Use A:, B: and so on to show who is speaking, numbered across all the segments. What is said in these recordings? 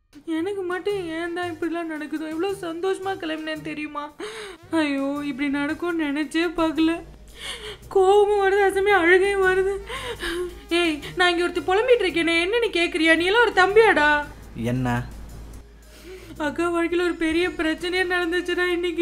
A: எனக்கு மட்டும் ஏன் தான் இப்படிலாம் நடக்குதோ எவ்வளோ சந்தோஷமா கிளம்பினேன்னு தெரியுமா ஐயோ இப்படி நடக்கும்னு நினைச்சே பார்க்கல கோபமும் வருது அசமே அழுகையும் வருது ஏய் நான் இங்கே ஒருத்தர் புலம்பிட்டு இருக்கேனே என்ன நீ கேட்குறியா நீ எல்லாம் ஒரு தம்பியாடா
B: என்ன
A: அக்கா வாழ்க்கையில் ஒரு பெரிய பிரச்சனையே நடந்துச்சுடா இன்னைக்கு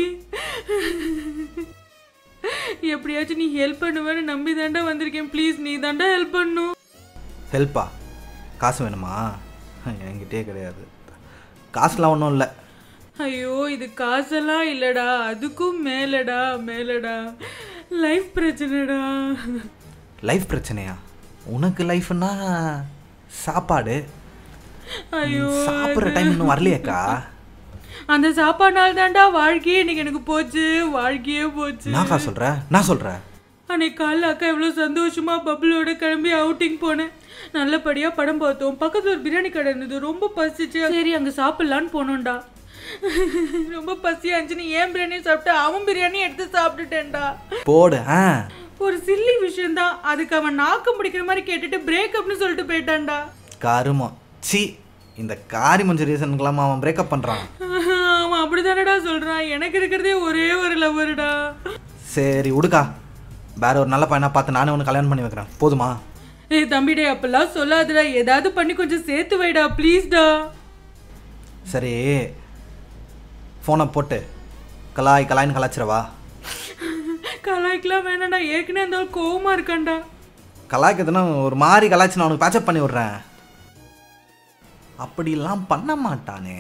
A: எப்படியாச்சும் நீ ஹெல்ப் பண்ணுவேன்னு நம்பி தாண்டா வந்திருக்கேன் ப்ளீஸ் நீ தாண்டா ஹெல்ப் பண்ணும்
B: ஹெல்ப்பா காசு வேணுமா என்கிட்டயே கிடையாது காசுலாம் ஒன்றும் இல்லை
A: ஐயோ இது காசெல்லாம் இல்லடா அதுக்கும் மேலடா மேலடா லைஃப் பிரச்சனைடா
B: லைஃப் பிரச்சனையா உனக்கு லைஃப்னா சாப்பாடு
A: ஐயோ
B: சாப்பிட்ற டைம் இன்னும் வரலையேக்கா
A: அந்த சாப்பாடுனால தாண்டா வாழ்க்கையே இன்னைக்கு எனக்கு போச்சு வாழ்க்கையே போச்சு
B: என்னக்கா சொல்கிற நான் சொல்கிறேன்
A: அன்னைக்கு காலைல அக்கா எவ்வளோ சந்தோஷமா பப்புளோட கிளம்பி அவுட்டிங் போனேன் நல்லபடியா படம் பார்த்தோம் பக்கத்துல ஒரு பிரியாணி கடை இருந்தது ரொம்ப பசிச்சு சரி அங்க சாப்பிடலான்னு போனோம்டா ரொம்ப பசியா இருந்துச்சுன்னு ஏன் பிரியாணி சாப்பிட்டு அவன் பிரியாணி எடுத்து சாப்பிட்டுட்டேன்டா
B: போடு ஆ
A: ஒரு சில்லி விஷயம்தான் அதுக்கு அவன் நாக்கம் பிடிக்கிற மாதிரி கேட்டுட்டு பிரேக்கப்னு சொல்லிட்டு போயிட்டான்டா
B: கருமம் சி இந்த காரி மஞ்சள் ரீசனுக்கெல்லாம் அவன் பிரேக்கப் பண்ணுறான்
A: அவன் அப்படிதானடா சொல்றான் எனக்கு இருக்கிறதே ஒரே ஒரு லவ்வருடா
B: சரி விடுக்கா வேற ஒரு நல்ல பையனா பார்த்து நானே ஒன்று கல்யாணம் பண்ணி வைக்கிறேன் போதுமா
A: ஏய் தம்பிடே அப்பெல்லாம் சொல்லாதடா ஏதாவது பண்ணி கொஞ்சம் சேர்த்து வைடா ப்ளீஸ்டா
B: சரி ஃபோனை போட்டு கலாய் கலாய்னு கலாச்சிரவா
A: கலாய்க்கலாம் வேணாம்டா ஏற்கனவே அந்த ஆள் கோவமா இருக்கான்டா
B: கலாய்க்கிறதுனா ஒரு மாதிரி கலாய்ச்சி நான் உனக்கு பேச்சப் பண்ணி விட்றேன் அப்படிலாம் பண்ண மாட்டானே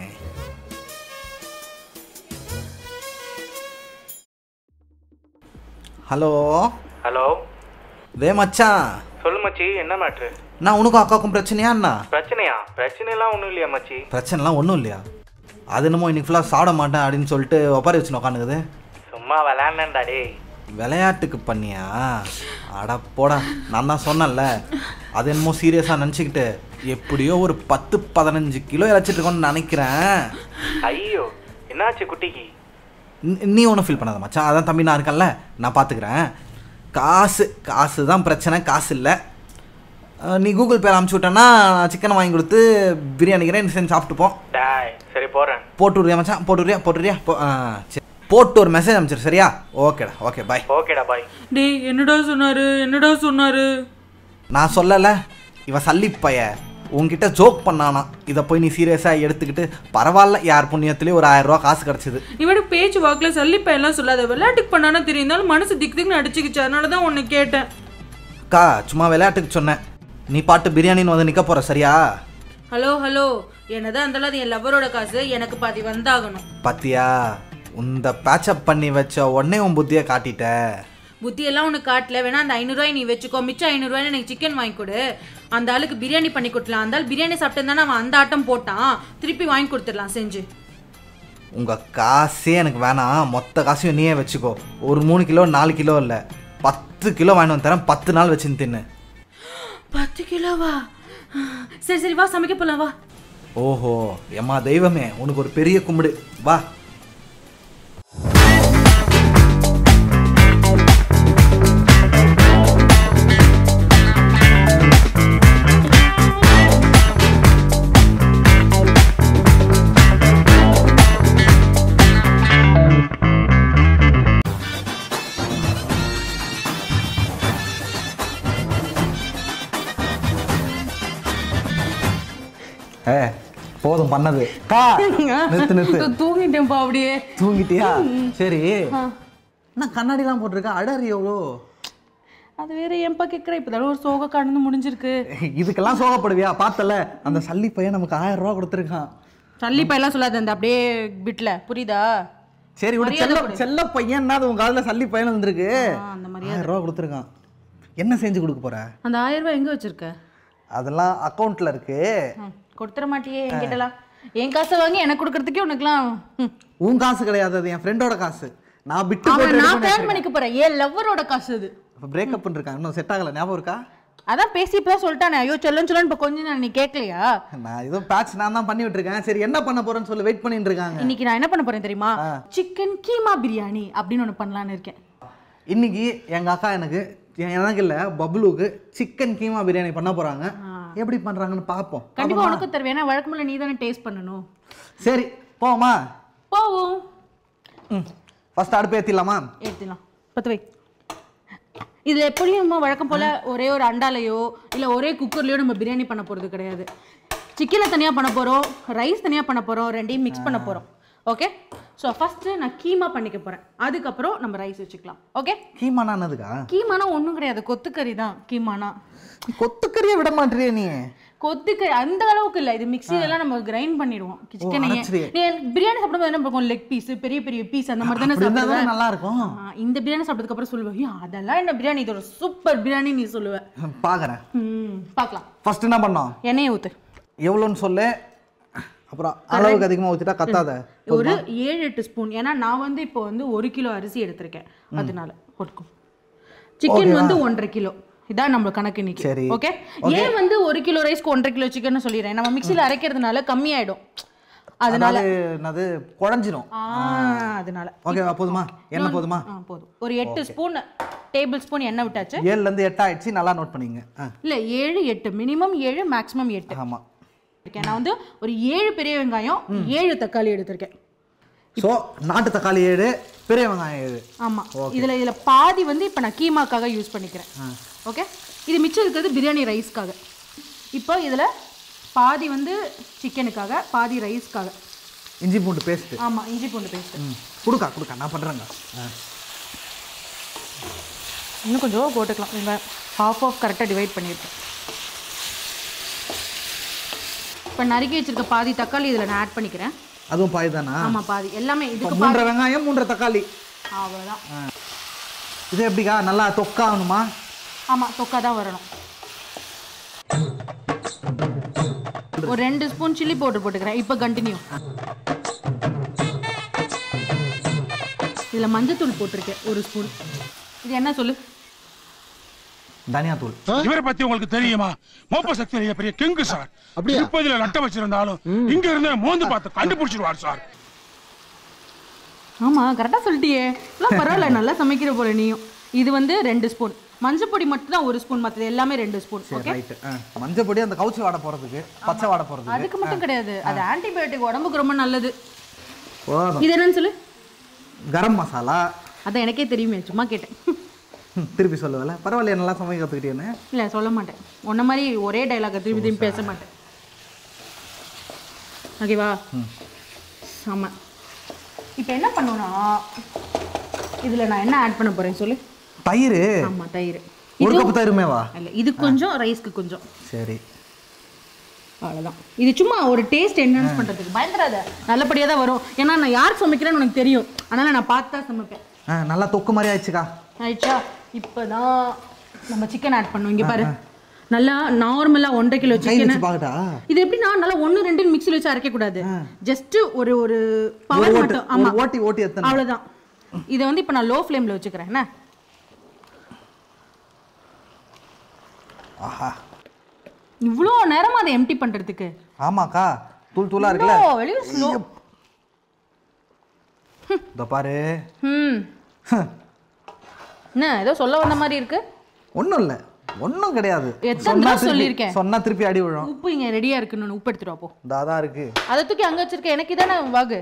B: ஹலோ
C: ஹலோ
B: டே மச்சான்
C: சொல்லு மச்சி என்ன மேட்ரு
B: நான் உனக்கும் அக்காவுக்கும் பிரச்சனையா என்ன
C: பிரச்சனையா பிரச்சனைலாம் ஒன்றும் இல்லையா மச்சி
B: பிரச்சனைலாம் ஒன்றும் இல்லையா அது என்னமோ இன்னைக்கு ஃபுல்லாக சாப்பிட மாட்டேன் அப்படின்னு சொல்லிட்டு ஒப்பாரி வச்சு உட்காந்துக்குது
C: சும்மா விளையாண்டா டேய்
B: விளையாட்டுக்கு பண்ணியா அட போடா நான் தான் சொன்னேன்ல அது என்னமோ சீரியஸாக நினச்சிக்கிட்டு எப்படியோ ஒரு பத்து பதினஞ்சு கிலோ இழைச்சிட்டு இருக்கோன்னு நினைக்கிறேன்
C: ஐயோ என்னாச்சு குட்டிக்கு
B: நீ- நீ ஒன்றும் ஃபீல் பண்ணாத மச்சான் அதான் தம்பி நான் இருக்கேன்ல நான் பார்த்துக்கிறேன் காசு காசு தான் பிரச்சனை காசு இல்லை அஹ், நீ கூகுள் பேல அமுச்சு விட்டேன்னா சிக்கனை வாங்கி கொடுத்து பிரியாணி கிரேன் செஞ்சு சாப்பிட்டுப்போம்
C: டாய் சரி போகிறேன்
B: போட்டு விட்றியா மச்சான் போட்டு விட்றியா போட்டு விட்றியா போ ஆ, சரி போட்டு ஒரு மெசேஜ் அனுப்பிச்சிரு சரியா ஓகேடா ஓகே பாய்
C: ஓகேடா பாய்
A: டேய் என்னடா சொன்னாரு என்னடா சொன்னாரு
B: நான் சொல்லலை இவன் சல்லி பைய உன்கிட்ட ஜோக் பண்ணானா இதை போய் நீ சீரியஸாக எடுத்துக்கிட்டு பரவாயில்ல யார் புண்ணியத்துலேயும் ஒரு ஆயிரம் ரூபா காசு கிடச்சிது
A: இவட பேச்சு வாக்குல சல்லிப்பா எல்லாம் சொல்லாத விளையாட்டுக்கு பண்ணானா தெரியுந்தாலும் மனசு திக்கு திக்குன்னு அடிச்சுக்கிச்சு அதனால தான் உன்னை கேட்டேன்
B: அக்கா சும்மா விளையாட்டுக்கு சொன்னேன் நீ பாட்டு பிரியாணின்னு வந்து நிற்க போகிற சரியா
A: ஹலோ ஹலோ என்னதான் இருந்தாலும் அது என் லவ்வரோட காசு எனக்கு பாதி வந்தாகணும்
B: பாத்தியா இந்த பேச்சப் பண்ணி வச்ச உடனே உன் புத்தியை காட்டிட்ட
A: புத்தியெல்லாம் உனக்கு காட்டல வேணா அந்த ஐநூறுரூவாய் நீ வச்சுக்கோ மிச்சம் ஐநூறுரூவாய் எனக்கு சிக்கன் வாங்கி கொடு அந்த ஆளுக்கு பிரியாணி பண்ணி கொடுக்கலாம் அந்த ஆள் பிரியாணி சாப்பிட்டு தானே அவன் அந்த ஆட்டம் போட்டான் திருப்பி வாங்கி கொடுத்துடலாம் செஞ்சு
B: உங்கள் காசே எனக்கு வேணாம் மொத்த காசையும் நீயே வச்சுக்கோ ஒரு மூணு கிலோ நாலு கிலோ இல்லை பத்து கிலோ வாங்கி வந்து தரேன் பத்து நாள் வச்சுன்னு தின்னு
A: பத்து கிலோவா சரி சரி வா சமைக்க போலாம் வா
B: ஓஹோ எம்மா தெய்வமே உனக்கு ஒரு பெரிய கும்பிடு வா ஏ போதும் பண்ணது கா நிறுத்து நிறுத்து
A: தூங்கிட்டேன்ப்பா அப்படியே
B: தூங்கிட்டியா சரி என்ன கண்ணாடிலாம் போட்டிருக்க அடர் எவ்வளோ
A: அது வேற ஏன்பா கேட்குற இப்போ ஒரு சோக கடந்து முடிஞ்சிருக்கு
B: இதுக்கெல்லாம் சோகப்படுவியா பார்த்தல அந்த சல்லி பையன் நமக்கு ஆயிரம் ரூபா கொடுத்துருக்கான்
A: சல்லிப்பா எல்லாம் சொல்லாத அந்த அப்படியே பிட்ல புரியுதா
B: சரி விடு செல்ல செல்ல பையன் அது உன் காலில் சல்லி பையன் வந்திருக்கு
A: அந்த
B: ஆயிரம் ரூபா கொடுத்துருக்கான் என்ன செஞ்சு கொடுக்க போற
A: அந்த ஆயிரம் ரூபாய் எங்க வச்சிருக்க
B: அதெல்லாம் அக்கௌண்ட்ல இருக்கு
A: ம், கொடுத்துட மாட்டியே என்கிட்டலாம் என் காசை வாங்கி எனக்கு கொடுக்கறதுக்கே உனக்குலாம் ம்.
B: உன் காசு கிடையாது அது என் ஃப்ரெண்டோட காசு நான் விட்டு
A: அவன்
B: போட்டு
A: நான் கல்யாணம் பண்ணிக்க போறேன் ஏன் லவ்வரோட காசு அது
B: இப்போ பிரேக்கப் பண்ணிருக்கான் இன்னும் செட் ஆகல ஞாபகம் இருக்கா
A: அதான் பேசி இப்பதான் சொல்லிட்டானே ஐயோ சொல்லன்னு சொல்லன்னு இப்போ கொஞ்சம் நான் நீ கேட்கலையா
B: நான் ஏதோ பேட்ச் நான் தான் பண்ணி விட்டுருக்கேன் சரி என்ன பண்ண போறேன்னு சொல்லி வெயிட் பண்ணிட்டு இருக்காங்க
A: இன்னைக்கு நான் என்ன பண்ண போறேன் தெரியுமா
B: ஆ.
A: சிக்கன் கீமா பிரியாணி அப்படின்னு ஒன்று பண்ணலான்னு இருக்கேன்
B: இன்னைக்கு எங்க அக்கா எனக்கு எ- எனக்கு இல்ல பப்ளுக்கு சிக்கன் கீமா பிரியாணி பண்ண போறாங்க எப்படி பண்ணுறாங்கன்னு பார்ப்போம்
A: கண்டிப்பா உனக்கு தருவேன் ஏன்னா வழக்கமுள்ள நீ தானே டேஸ்ட் பண்ணணும்
B: சரி போமா
A: போவோம்
B: ம் ஃபஸ்ட் அடுப்பு ஏற்றிடலாமா
A: எடுத்துலாம் பத்து வை இதில் எப்படியும் நம்ம வழக்கம் போல் ஒரே ஒரு அண்டாலையோ இல்லை ஒரே குக்கர்லையோ நம்ம பிரியாணி பண்ண போகிறது கிடையாது சிக்கனை தனியாக பண்ண போகிறோம் ரைஸ் தனியாக பண்ண போகிறோம் ரெண்டையும் மிக்ஸ் பண்ண போகிறோம் ஓகே ஸோ ஃபஸ்ட்டு நான் கீமா பண்ணிக்க போகிறேன் அதுக்கப்புறம் நம்ம ரைஸ் வச்சுக்கலாம் ஓகே
B: கீமானா என்னதுக்கா
A: கீமானா ஒன்றும் கிடையாது கொத்துக்கறி தான் கீமானா
B: கொத்துக்கறியே விட மாட்டேறியே நீ
A: கொத்துக்கறி அந்த அளவுக்கு இல்லை இது மிக்ஸிலலாம் நம்ம கிரைண்ட் பண்ணிடுவோம் சிக்கனையே
B: அரைச்சிடுவீங்க.
A: நீ பிரியாணி சாப்பிடும்போது என்ன பண்ணுவோம் லெக் பீஸ் பெரிய பெரிய பீஸ் அந்த மாதிரி தானே
B: அப்படி இருந்தா
A: சாப்பிடுவேன்
B: தானே நல்லா இருக்கும்
A: ஆ, இந்த பிரியாணி சாப்பிட்டதுக்கு அப்புறம் சொல்லுவேன் "ஐயா, அதெல்லாம் என்ன பிரியாணி இது ஒரு சூப்பர் பிரியாணி நீ சொல்லுவ
B: பார்க்குறேன்
A: ம் பார்க்கலாம்
B: ஃபர்ஸ்ட் என்ன பண்ணோம்
A: எண்ணெயை ஊத்து
B: எவ்வளோன்னு சொல்லு அப்புறம் அளவுக்கு அதிகமாக ஊற்றிட்டா கத்தாத
A: ஒரு ஏழு எட்டு ஸ்பூன் ஏன்னா நான் வந்து இப்போ வந்து ஒரு கிலோ அரிசி எடுத்திருக்கேன் அதனால போட்டுக்கும் சிக்கன் வந்து ஒன்றரை கிலோ இதான் நம்ம கணக்கு இன்னைக்கு
B: சரி.
A: ஓகே ஏன் வந்து ஒரு கிலோ ரைஸ்க்கு ஒன்றரை கிலோ சிக்கன் சொல்லிடுறேன் நம்ம மிக்சியில் அரைக்கிறதுனால கம்மியாயிடும் அதனால
B: அதனால என்னது குழஞ்சிரும்
A: ஆ அதனால
B: ஓகேவா போதுமா என்ன போதுமா
A: ஆ போதும் ஒரு எட்டு ஸ்பூன் டேபிள் ஸ்பூன் எண்ணெய் விட்டாச்சு
B: ஏழுலேருந்து எட்டு ஆயிடுச்சு நல்லா நோட் பண்ணிங்க ஆ
A: இல்ல ஏழு எட்டு மினிமம் ஏழு மேக்ஸிமம் எட்டு
B: ஆமாம்
A: இருக்கேன் நான் வந்து ஒரு ஏழு பெரிய வெங்காயம் ஏழு தக்காளி எடுத்திருக்கேன்
B: ஸோ நாட்டு தக்காளி ஏழு பெரிய வெங்காயம் ஏழு
A: ஆமா இதுல இதுல பாதி வந்து இப்போ நான் கீமாக்காக யூஸ் பண்ணிக்கிறேன் ஓகே இது மிச்சம் இருக்கிறது பிரியாணி ரைஸ்க்காக இப்போ இதுல பாதி வந்து சிக்கனுக்காக பாதி ரைஸ்க்காக
B: இஞ்சி பூண்டு பேஸ்ட்டு
A: ஆமா இஞ்சி பூண்டு பேஸ்ட்
B: ம் கொடுக்கா கொடுக்கா நான் பண்ணுறேங்க ஆ
A: இன்னும் கொஞ்சம் போட்டுக்கலாம் வெங்காயம் ஹாஃப் ஆஃப் கரெக்டாக டிவைட் பண்ணியிருக்கேன் இப்போ நறுக்கி வச்சிருக்க பாதி தக்காளி இதில் நான் ஆட் பண்ணிக்கிறேன்
B: அதுவும் பாய் தானா
A: ஆமா பாதி எல்லாமே
B: இப்போ
A: இதுக்கு
B: மூன்றரை வெங்காயம் மூன்றரை தக்காளி
A: அவ்வளோதான்
B: இது எப்படிக்கா நல்லா தொக்காகணுமா
A: ஆமா தொக்கா தான் வரணும் ஒரு ரெண்டு ஸ்பூன் சில்லி பவுடர் போட்டுக்கிறேன் இப்போ கண்டினியூ இதில் மஞ்சத்தூள் போட்டிருக்கேன் ஒரு ஸ்பூன் இது என்ன சொல்லு
B: தனியாத்தூள்
D: இவரை பத்தி உங்களுக்கு தெரியுமா மோப்ப சக்தி பெரிய கிங்கு சார் திருப்பதியில நட்ட வச்சிருந்தாலும் இங்க இருந்து மோந்து பார்த்து கண்டுபிடிச்சிருவார் சார்
A: ஆமா கரெக்டாக சொல்லிட்டியே எல்லாம் பரவாயில்ல நல்லா சமைக்கிற போல நீயும் இது வந்து ரெண்டு ஸ்பூன் மஞ்சள் பொடி மட்டும் தான் ஒரு ஸ்பூன் மற்றது எல்லாமே ரெண்டு ஸ்பூன் ஓகே
B: ரைட்டு மஞ்சள் பொடி அந்த கவுச்சி வாடை போகிறதுக்கு பச்சை வாடை போகிறதுக்கு
A: அதுக்கு மட்டும் கிடையாது அது ஆன்டிபயோட்டிக் உடம்புக்கு ரொம்ப நல்லது
B: போதும்
A: இது என்னன்னு சொல்லு
B: கரம் மசாலா
A: அதான் எனக்கே தெரியுமே சும்மா கேட்டேன்
B: ம், திருப்பி சொல்லுவல பரவாயில்லையா நல்லா சமைக்க கற்றுக்கிட்டேன்னு
A: இல்லை சொல்ல மாட்டேன் உன்ன மாதிரி ஒரே டைலாக திரும்பி திரும்பி பேச மாட்டேன் ஓகேவா ஆமாம் இப்போ என்ன பண்ணுவோன்னா இதில் நான் என்ன ஆட் பண்ண போகிறேன் சொல்லு
B: தயிர்
A: ஆமாம் தயிர்
B: ஒரு கப்பு தயிருமேவா
A: இல்லை இது கொஞ்சம் ரைஸ்க்கு கொஞ்சம்
B: சரி
A: அவ்வளோதான் இது சும்மா ஒரு டேஸ்ட் என்ஹான்ஸ் பண்ணுறதுக்கு பயந்துடாத நல்லபடியாக தான் வரும் ஏன்னா நான் யார் சமைக்கிறேன்னு உனக்கு தெரியும் அதனால் நான் பார்த்து தான் சமைப்பேன்
B: ஆ நல்லா தொக்கு மாதிரி ஆயிடுச்சுக்கா
A: ஆயிடுச்சா இப்போ தான் நம்ம சிக்கன் ஆட் பண்ணுவோம் இங்கே பாரு நல்லா நார்மலாக ஒன்றரை கிலோ
B: கை
A: சிக்கன்
B: வச்சு பார்க்கட்டா
A: இது எப்படின்னா நல்லா ஒன்று ரெண்டு மிக்ஸில் வச்சு அரைக்க கூடாது ஜஸ்ட் ஒரு ஒரு
B: ஒரு
A: பவர்
B: ஓட்டு
A: மட்டும்
B: ஒரு
A: ஆமா
B: ஓட்டி ஓட்டி எத்தனை
A: அவ்வளவுதான் இதை வந்து இப்போ நான் லோ ஃப்ளேமில் வச்சுக்கிறேன் என்ன
B: ஆஹா
A: இவ்வளோ நேரமா அதை எம்டி பண்றதுக்கு
B: ஆமாக்கா தூள் தூளா இருக்குல்ல
A: இவ்வளோ வெளியே ஸ்லோ
B: இதோ பாரு
A: ம் என்ன ஏதோ சொல்ல வந்த மாதிரி இருக்கு
B: ஒன்றும் இல்லை ஒன்றும் கிடையாது
A: எத்தனை
B: சொன்னா
A: தடவை
B: திருப்பி-
A: சொல்லியிருக்கேன்?
B: சொன்னா திருப்பி அடி விழும்
A: உப்பு இங்கே ரெடியாக இருக்குன்னு உப்பு எடுத்துட்டு வா போ
B: தாதான் இருக்கு
A: அதை தூக்கி அங்கே வச்சிருக்க எனக்கு இதானே வாகு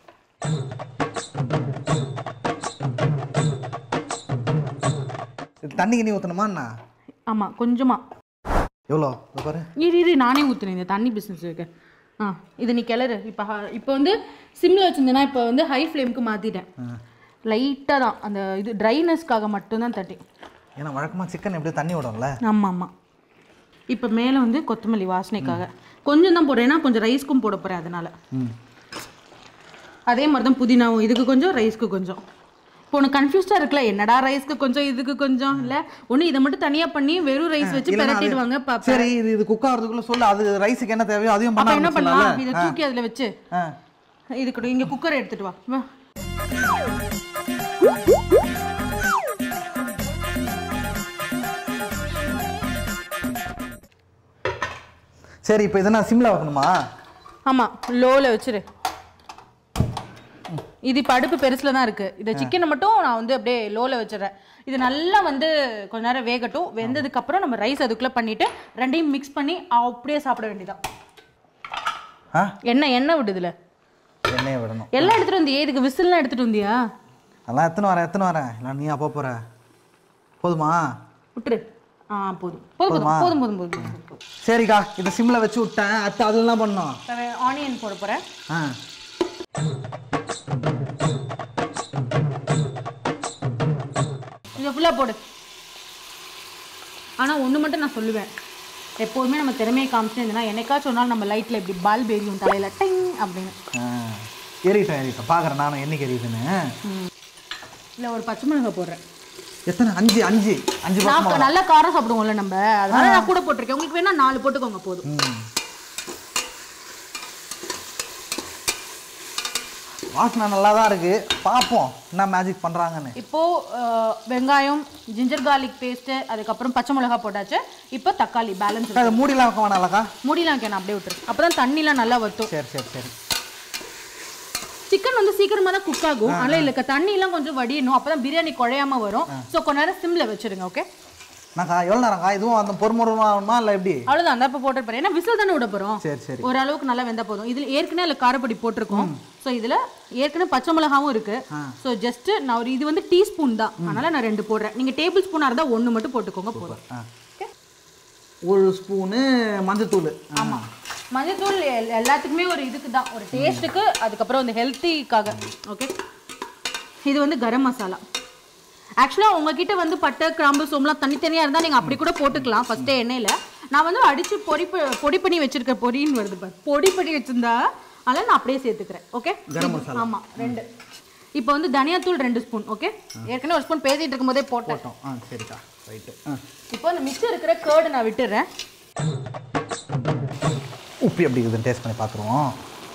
B: இது தண்ணி கிண்ணி ஊற்றணுமா என்ன
A: ஆமா கொஞ்சமா
B: எவ்வளோ இதோ பாரு
A: இரு இரு நானே ஊற்றுனேன் இந்த தண்ணி பிஸ்னஸ் இருக்கு ஆ இது நீ கிளறு இப்போ இப்போ வந்து சிம்மில் வச்சிருந்தேன்னா இப்போ வந்து ஹை ஃப்ளேமுக்கு மாற்றிட்டேன் லைட்டாக தான் அந்த இது ட்ரைனஸ்க்காக மட்டும்தான் தட்டி
B: ஏன்னா வழக்கமாக சிக்கன் எப்படியும் தண்ணி விடும்ல
A: ஆமாம் ஆமாம் இப்போ மேலே வந்து கொத்தமல்லி வாசனைக்காக கொஞ்சம் தான் போடுறேன் ஏன்னா கொஞ்சம் ரைஸ்க்கும் போட போகிறேன் அதனால
B: ம்
A: அதே மாதிரி தான் புதினாவும் இதுக்கு கொஞ்சம் ரைஸ்க்கு கொஞ்சம் இப்போ உனக்கு கன்ஃபியூஸ்டாக இருக்குல்ல என்னடா ரைஸ்க்கு கொஞ்சம் இதுக்கு கொஞ்சம் இல்லை ஒன்று இதை மட்டும் தனியாக பண்ணி வெறும் ரைஸ் வச்சு
B: இல்லைன்னா அது-
A: பிரட்டிடுவாங்க பாப்பா
B: சரி இது இது குக் ஆகிறதுக்குள்ள சொல்லு அது ரைஸுக்கு என்ன தேவையோ அதையும்
A: அப்போ என்ன
B: பண்ண
A: பண்ணலாம் இதை தூக்கி அதில் வச்சு
B: ஆ
A: இதுக்கு இங்கே குக்கர் எடுத்துட்டு வா வா
B: சரி இப்போ இதை நான் சிம்ல வைக்கணுமா
A: ஆமாம் லோவில் வச்சிரு இது இப்போ அடுப்பு பெருசுல தான் இருக்கு இந்த சிக்கனை மட்டும் நான் வந்து அப்படியே லோல வச்சிடுறேன் இது நல்லா வந்து கொஞ்ச நேரம் வேகட்டும் வெந்ததுக்கு அப்புறம் நம்ம ரைஸ் அதுக்குள்ள பண்ணிட்டு ரெண்டையும் மிக்ஸ் பண்ணி அப்படியே சாப்பிட வேண்டியதான்
B: ஆ
A: எண்ணெய் எண்ணெய் விடுதுல
B: எண்ணெயை விடணும்
A: எல்லாம் எடுத்துட்டு வந்தியா இதுக்கு விசில்லாம் எடுத்துட்டு வந்தியா
B: அதெல்லாம் எத்தனை வரேன் எத்தனை வரேன் இல்லை நீ அப்போ போகிற போதுமா
A: விட்டுரு ஆ போதும் போதும்
B: போதுமா?
A: போதும் போதும் போதும் போதும் போதும்
B: சரிக்கா இதை சிம்மில் வச்சு விட்டேன் அடுத்து அதெல்லாம் பண்ணோம்
A: ஆனியன் போட போறேன்
B: ஆ
A: இதை ஃபுல்லாக போடு ஆனால் ஒன்று மட்டும் நான் சொல்லுவேன் எப்போதுமே நம்ம திறமையை காமிச்சு இருந்தோம்னா என்னைக்காச்சும் ஒரு நாள் நம்ம லைட்டில் இப்படி பால் எரியும் தலையில் டிங் அப்படின்னு
B: ஆ ஏறிட்டேன் ஏறிட்டேன் பார்க்குறேன் நானும் என்னைக்கு எரியுதுன்னு
A: இல்லை ஒரு பச்சை மிளகாய் போடுறேன்
B: எத்தனை அஞ்சு அஞ்சு அஞ்சு
A: நான்
B: பக்கம்
A: க- நல்லா காரம் சாப்பிடுவோம்ல நம்ம அதனால நான் கூட போட்டிருக்கேன் உங்களுக்கு வேணா நாலு போட்டுக்கோங்க போதும்
B: ம் வாசனை நல்லா தான் இருக்கு பார்ப்போம் என்ன மேஜிக் பண்ணுறாங்கன்னு
A: இப்போ அஹ், வெங்காயம் ஜிஞ்சர் கார்லிக் பேஸ்ட் அதுக்கப்புறம் பச்சை மிளகாய் போட்டாச்சு இப்போ தக்காளி பேலன்ஸ்
B: அதை மூடிலாம் வைக்க வேணாம்லக்கா
A: மூடிலாம் நான் அப்படியே விட்டுரு அப்பதான் தண்ணிலாம் நல்லா வத்தும்
B: சரி சரி சரி
A: சிக்கன் வந்து சீக்கிரமா தான் குக் ஆகும் அதனால இல்ல தண்ணி எல்லாம் கொஞ்சம் வடியணும் அப்பதான் பிரியாணி குழையாம வரும் சோ கொஞ்ச நேரம் சிம்ல வச்சிருங்க ஓகே
B: நாக்கா எவ்வளோ நேரம்க்கா இதுவும் அந்த பொறுமுறைமா ஆகுமா இல்லை எப்படி
A: அவ்வளவுதான் அந்த இப்போ போட்டு போறேன் ஏன்னா விசில் தானே விட போறோம்
B: சரி சரி
A: ஓரளவுக்கு நல்லா வெந்தா போதும் இதுல ஏற்கனவே அதுல காரப்பொடி போட்டிருக்கோம் சோ இதுல ஏற்கனவே பச்சை மிளகாவும் இருக்கு சோ ஜஸ்ட் நான் ஒரு இது வந்து டீஸ்பூன் தான் அதனால நான் ரெண்டு போடுறேன் நீங்க டேபிள் ஸ்பூனா இருந்தா ஒண்ணு மட்டும் போட்டுக்கோங்க போதும்
B: ஆ ஒரு ஸ்பூனு மஞ்சத்தூள்
A: ஆமா மஞ்சத்தூள் எல்- எல்லாத்துக்குமே ஒரு இதுக்கு தான் ஒரு டேஸ்ட்டுக்கு அதுக்கப்புறம் இந்த ஹெல்த்திக்காக ஓகே இது வந்து கரம் மசாலா ஆக்சுவலாக உங்ககிட்ட வந்து பட்டை கிராம்பு சோம்பலாம் தனித்தனியாக இருந்தால் நீங்கள் அப்படி கூட போட்டுக்கலாம் ஃபஸ்ட்டே எண்ணெயில் நான் வந்து அடித்து பொடி ப- பொடி பண்ணி வச்சிருக்க பொடின்னு வருது பாரு பொடி பண்ணி வச்சிருந்தா அதனால் நான் அப்படியே சேர்த்துக்கிறேன் ஓகே
B: கரம் மசாலா.
A: ஆமாம் ரெண்டு இப்போ வந்து தனியாத்தூள் ரெண்டு ஸ்பூன் ஓகே ஏற்கனவே ஒரு ஸ்பூன் பேசிட்டு இருக்கும்போதே போட்டேன்
B: போட்டோம் ஆ சரிக்கா ரைட்டு ஆ
A: இப்போ அந்த மிச்சம் இருக்கிற கேர்டு நான் விட்டுறேன்
B: உப்பு எப்படி இருக்குதுன்னு டேஸ்ட் பண்ணி பார்த்துருவோம்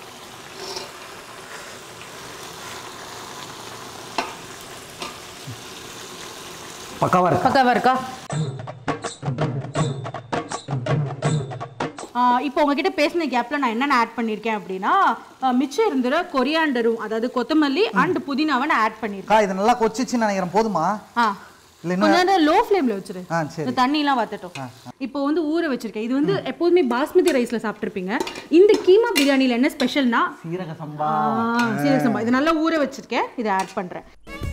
B: பக்காவா இருக்கா
A: பக்காவா இருக்கா ஆ, இப்போ உங்ககிட்ட பேசின கேப்ல நான் என்னென்ன ஆட் பண்ணியிருக்கேன் அப்படின்னா ஆ, மிச்சம் இருந்துற கொரியாண்டரும் அதாவது கொத்தமல்லி அண்ட் புதினாவை நான் ஆட் பண்ணியிருக்கேன்
B: அக்கா இது நல்லா கொச்சிச்சுன்னு நினைக்கிறேன் போதுமா
A: ஆ
B: இல்லை
A: கொஞ்ச நேரம் லோ ஃப்ளேம்ல வச்சிரு
B: ஆ சரி
A: இந்த தண்ணிலாம் வத்தட்டும் இப்போ வந்து ஊற வச்சிருக்கேன் இது வந்து எப்போதுமே பாஸ்மதி ரைஸ்ல சாப்பிட்ருப்பீங்க இந்த கீமா பிரியாணில என்ன ஸ்பெஷல்னா
B: சீரக சம்பா
A: சீரக சம்பா இது நல்லா ஊற வச்சிருக்கேன் இதை ஆட் பண்றேன்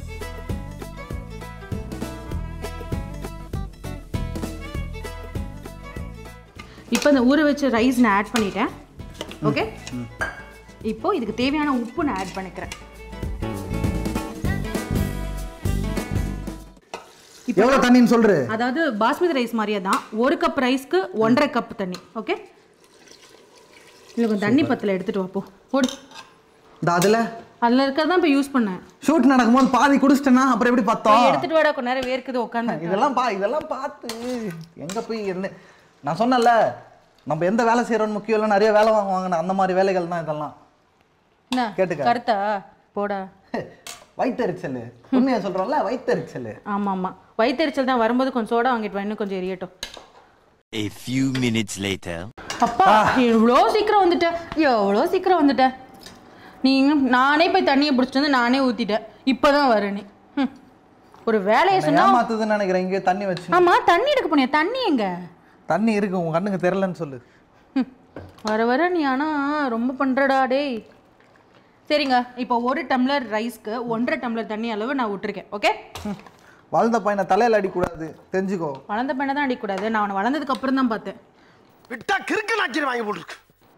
A: இப்போ இந்த ஊற வச்ச ரைஸ் நான் ஆட் பண்ணிட்டேன் ஓகே இப்போ இதுக்கு தேவையான உப்பு நான் ஆட் பண்ணிக்கிறேன்
B: எவ்வளோ தண்ணின்னு சொல்று
A: அதாவது பாஸ்மதி ரைஸ் மாதிரியே தான் ஒரு கப் ரைஸ்க்கு ஒன்றரை கப் தண்ணி ஓகே இல்லை கொஞ்சம் தண்ணி பத்தில் எடுத்துட்டு வாப்போ போடு
B: இந்த அதில்
A: அதில் இருக்கிறது தான் இப்போ யூஸ் பண்ணேன்
B: ஷூட் நடக்கும்போது பாதி குடிச்சிட்டேன்னா அப்புறம் எப்படி பார்த்தோம்
A: எடுத்துட்டு வாடா கொஞ்ச நேரம் வேர்க்குது உட்காந்து
B: இதெல்லாம் பா இதெல்லாம் பார்த்து எங்கே போய் என்ன நான் சொன்னேன்ல நம்ம எந்த வேலை செய்கிறோன்னு முக்கியம் இல்லை நிறைய வேலை வாங்குவாங்கன்னு அந்த மாதிரி வேலைகள் தான் இதெல்லாம்
A: என்ன
B: கேட்டுக்க.
A: கருத்தா போடா
B: வயிற்றுச்சல் உண்மையை சொல்கிறோம்ல வயிற்றுச்சல்
A: ஆமா ஆமா வயிற்றுச்சல் தான் வரும்போது கொஞ்சம் சோடா வாங்கிட்டு வா இன்னும் கொஞ்சம் எரியட்டும்
E: A few minutes later.
A: அப்பா எவ்வளோ சீக்கிரம் வந்துட்டேன் எவ்வளோ சீக்கிரம் வந்துட்டேன் நீங்க நானே போய் தண்ணியை பிடிச்சிட்டு வந்து நானே ஊத்திட்டேன் இப்பதான் வர நீ ஹம். ஒரு வேலையை சொன்னா
B: ஏமாத்துதுன்னு நினைக்கிறேன் இங்கே தண்ணி வச்சு
A: ஆமா தண்ணி எடுக்க போனியா தண்ணி எங்க
B: தண்ணி இருக்கு உன் கண்ணுக்கு தெரிலன்னு சொல்லு
A: ஹம். வர வர நீ ஆனா ரொம்ப பண்றடா டேய் சரிங்க இப்போ ஒரு டம்ளர் ரைஸ்க்கு ஒன்றரை டம்ளர் தண்ணி அளவு நான் விட்டுருக்கேன் ஓகே
B: ம். வளர்ந்த பையனை தலையில் அடிக்கூடாது தெரிஞ்சுக்கோ
A: வளர்ந்த பெண்ணை தான் அடிக்கக்கூடாது நான் அவனை வளர்ந்ததுக்கு அப்புறம் தான் பார்த்தேன்
F: விட்டா கிறுக்கு நாச்சிரி வாங்கி போட்டுருக்கு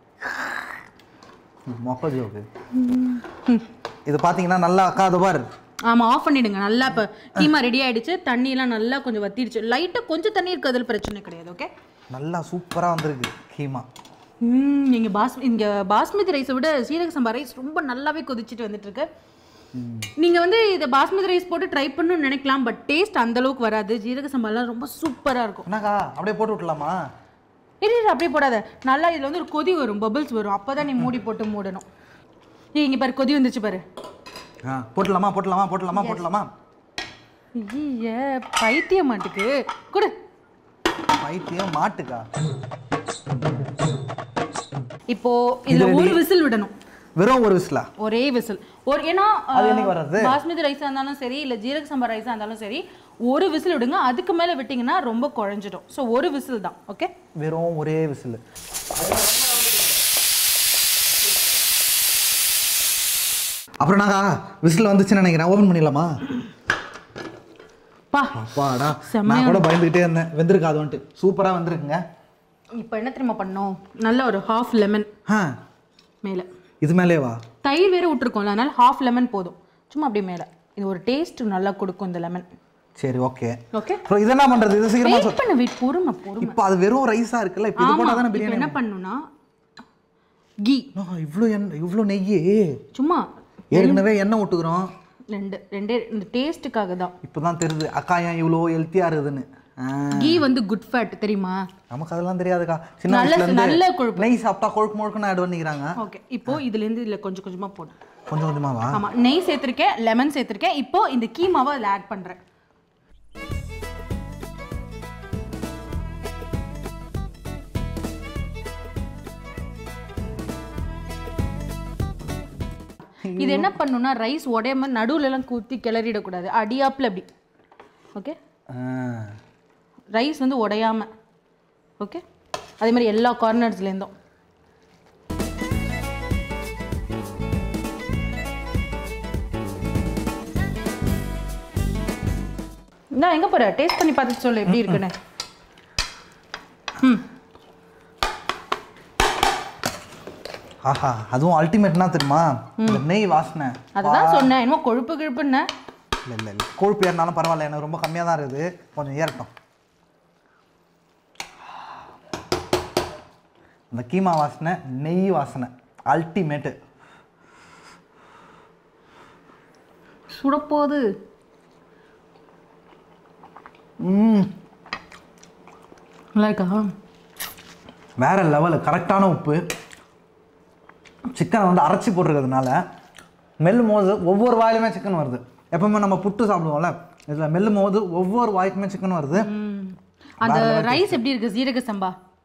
B: மொக்க ஜோக்கு இது பார்த்தீங்கன்னா நல்லா அக்கா அது பாரு
A: ஆமா ஆஃப் பண்ணிடுங்க நல்லா இப்போ கீமா ரெடி ஆயிடுச்சு தண்ணியெல்லாம் நல்லா கொஞ்சம் வத்திடுச்சு லைட்டாக கொஞ்சம் தண்ணி இருக்கு அதில் பிரச்சனை கிடையாது ஓகே
B: நல்லா சூப்பராக வந்திருக்கு கீமா
A: ம் நீங்க பாஸ் இங்க பாஸ்மதி ரைஸை விட சீரக சம்பா ரைஸ் ரொம்ப நல்லாவே கொதிச்சுட்டு வந்துட்டு இருக்கு நீங்க வந்து இதை பாஸ்மதி ரைஸ் போட்டு ட்ரை பண்ணணும்னு நினைக்கலாம் பட் டேஸ்ட் அந்த அளவுக்கு வராது ஜீரக சம்பாலாம் ரொம்ப சூப்பரா இருக்கும்
B: என்னக்கா அப்படியே போட்டு விட்டலாமா
A: இரு இரு, அப்படியே போடாத நல்லா இதுல வந்து ஒரு கொதி வரும் பபிள்ஸ் வரும் அப்பதான் நீ மூடி போட்டு மூடணும் ஏய் இங்க பாரு கொதி வந்துச்சு பாரு
B: ஆ போட்டலாமா போட்டலாமா போட்டலாமா போட்டலாமா
A: ஐய பைத்திய மாட்டுக்கு கொடு
B: பைத்தியம் மாட்டுக்கா
A: இப்போ இதுல ஒரு விசில் விடணும்
B: வெறும் ஒரு விசிலா
A: ஒரே விசில் ஒரு ஏன்னா
B: அது
A: அஹ்,
B: என்னைக்கு வர்றது?
A: பாஸ்மதி ரைஸா இருந்தாலும் சரி இல்ல ஜீரக சம்பா ரைஸா இருந்தாலும் சரி ஒரு விசில் விடுங்க அதுக்கு மேல விட்டீங்கன்னா ரொம்ப குழஞ்சிடும் ஸோ ஒரு விசில் தான் ஓகே
B: வெறும் ஒரே விசில் அப்புறம் நாங்க விசில் வந்துச்சுன்னு நினைக்கிறேன் ஓபன் பண்ணிடலாமா
A: பா
B: அப்பாடா
A: செம்மையா
B: நான் கூட பயந்துகிட்டே இருந்தேன் வெந்திருக்காதுன்ட்டு சூப்பரா வந்திருக்குங்க
A: இப்போ என்ன தெரியுமா பண்ணோம் நல்ல ஒரு ஹாஃப் லெமன்
B: ஆ
A: மேல
B: இது மேலேவா
A: தயிர் வேற விட்டுருக்கோம்ல அதனால ஹாஃப் லெமன் போதும் சும்மா அப்படியே மேல இது ஒரு டேஸ்ட் நல்லா கொடுக்கும் இந்த லெமன்
B: சரி ஓகே
A: ஓகே
B: அப்புறம் இது என்ன பண்றது இது சீக்கிரமா
A: வெயிட் பண்ண வெயிட் பொறுமை பொறுமை
B: இப்போ அது வெறும் ரைஸா இருக்குல்ல இப்போ இது
A: ஆமா
B: போட்டா தானே
A: இப்போ
B: பிரியாணி
A: என்ன பண்ணணும்னா கீ
B: இவ்வளோ எண்ணெய் இவ்வளோ நெய்
A: சும்மா
B: ஏற்கனவே எண்ணெய் விட்டுக்கிறோம்
A: ரெண்டு ரெண்டே இந்த டேஸ்ட்டுக்காக தான்
B: இப்போ தான் தெரியுது அக்கா ஏன் இவ்வளோ ஹெல்த்தியாக இருக்குதுன்னு ஆ,
A: கீ வந்து குட் ஃபேட் தெரியுமா
B: நமக்கு அதெல்லாம் தெரியாதுக்கா சின்ன
A: நல்ல-
B: வயசுல இருந்து
A: நல்ல கொழுப்பு.
B: நெய் சாப்பிட்டா கொழுக்கு முழுக்குன்னு ஆட் பண்ணிக்கிறாங்க
A: ஓகே இப்போ இதுல இருந்து இதுல கொஞ்சம் கொஞ்சமா போடு
B: கொஞ்சம் கொஞ்சமாவா
A: ஆமா நெய் சேர்த்திருக்கேன் லெமன் சேர்த்திருக்கேன் இப்போ இந்த கீமாவை அதில் ஆட் பண்றேன் இது என்ன பண்ணுன்னா ரைஸ் உடையாம நடுவுல எல்லாம் குத்தி கிளறிடக்கூடாது அடியாப்புல அப்படி ஓகே
B: ஆ,
A: ரைஸ் வந்து உடையாம ஓகே அதே மாதிரி எல்லா கார்னர்ஸ்லேருந்தும் நான் எங்க போற டேஸ்ட் பண்ணி பார்த்துட்டு சொல்லு எப்படி இருக்குன்னு ம்
B: ஆஹா அதுவும் அல்டிமேட்னா தெரியுமா இந்த நெய் வாசனை
A: அதுதான் சொன்னேன் என்னமோ கொழுப்பு கிழுப்புன்னு
B: இல்லை இல்லை இல்லை கொழுப்பு ஏறினாலும் பரவாயில்ல எனக்கு ரொம்ப கம்மியாக தான் இருக்குது கொஞ்சம் ஏறட்டும் இந்த கீமா வாசனை நெய் வாசனை அல்டிமேட்டு
A: சுடப்போகுது
B: ம்
A: நல்லா இருக்கா
B: வேற லெவலு கரெக்டான உப்பு சிக்கனை வந்து அரைச்சி போட்டிருக்கிறதுனால மெல்லும் போது ஒவ்வொரு வாயிலுமே சிக்கன் வருது எப்பவுமே நம்ம புட்டு சாப்பிடுவோம்ல இதில் மெல்லும் போது ஒவ்வொரு வாய்க்குமே சிக்கன் வருது
A: அந்த ரைஸ் எப்படி இருக்கு ஜீரக சம்பா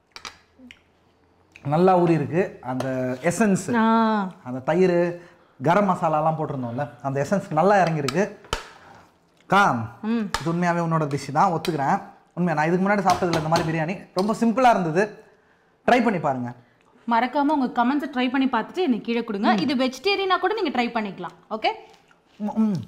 B: நல்லா ஊறி இருக்கு அந்த எசன்ஸ்
A: ஆ
B: அந்த தயிர் கரம் மசாலாலாம் போட்டிருந்தோம்ல அந்த எசன்ஸ் நல்லா இறங்கியிருக்கு கா இது உண்மையாகவே உன்னோட டிஷ் தான் ஒத்துக்கிறேன் உண்மையா நான் இதுக்கு முன்னாடி சாப்பிட்டதில்ல இந்த மாதிரி பிரியாணி ரொம்ப சிம்பிளாக இருந்தது ட்ரை பண்ணி பாருங்க
A: மறக்காம உங்க கமெண்ட்ஸை ட்ரை பண்ணி பார்த்துட்டு எனக்கு கீழே கொடுங்க இது வெஜிடேரியனா கூட நீங்க ட்ரை பண்ணிக்கலாம் ஓகே
B: ம், ம்.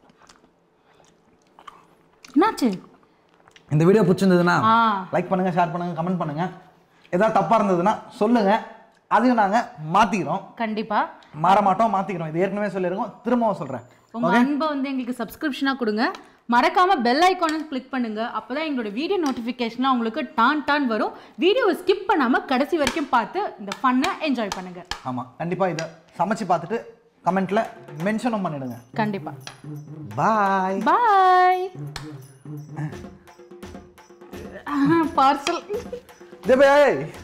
A: என்னாச்சு
B: இந்த வீடியோ பிடிச்சிருந்ததுன்னா
A: ஆ.
B: லைக் பண்ணுங்க ஷேர் பண்ணுங்க கமெண்ட் பண்ணுங்க ஏதாவது தப்பா இருந்ததுன்னா சொல்லுங்க அதையும் நாங்க மாத்திக்கிறோம்
A: கண்டிப்பா
B: மாற மாட்டோம் மாத்திக்கிறோம் இது ஏற்கனவே சொல்லியிருக்கோம் திரும்பவும் சொல்றேன்
A: உங்க அன்பை வந்து எங்களுக்கு சப்ஸ்கிரிப்ஷனா கொடுங்க மறக்காம பெல் ஐக்கானை கிளிக் பண்ணுங்க அப்பதான் எங்களோட வீடியோ நோட்டிஃபிகேஷன்லாம் உங்களுக்கு டான் டான் வரும் வீடியோவை ஸ்கிப் பண்ணாம கடைசி வரைக்கும் பார்த்து இந்த ஃபன்னை என்ஜாய் பண்ணுங்க
B: ஆமா கண்டிப்பா இதை சமைச்சு பார்த்துட்டு கமெண்ட்ல மென்ஷனும் பண்ணிடுங்க
A: கண்டிப்பா
B: பாய்
A: பாய் பார்சல்
B: ஜெபே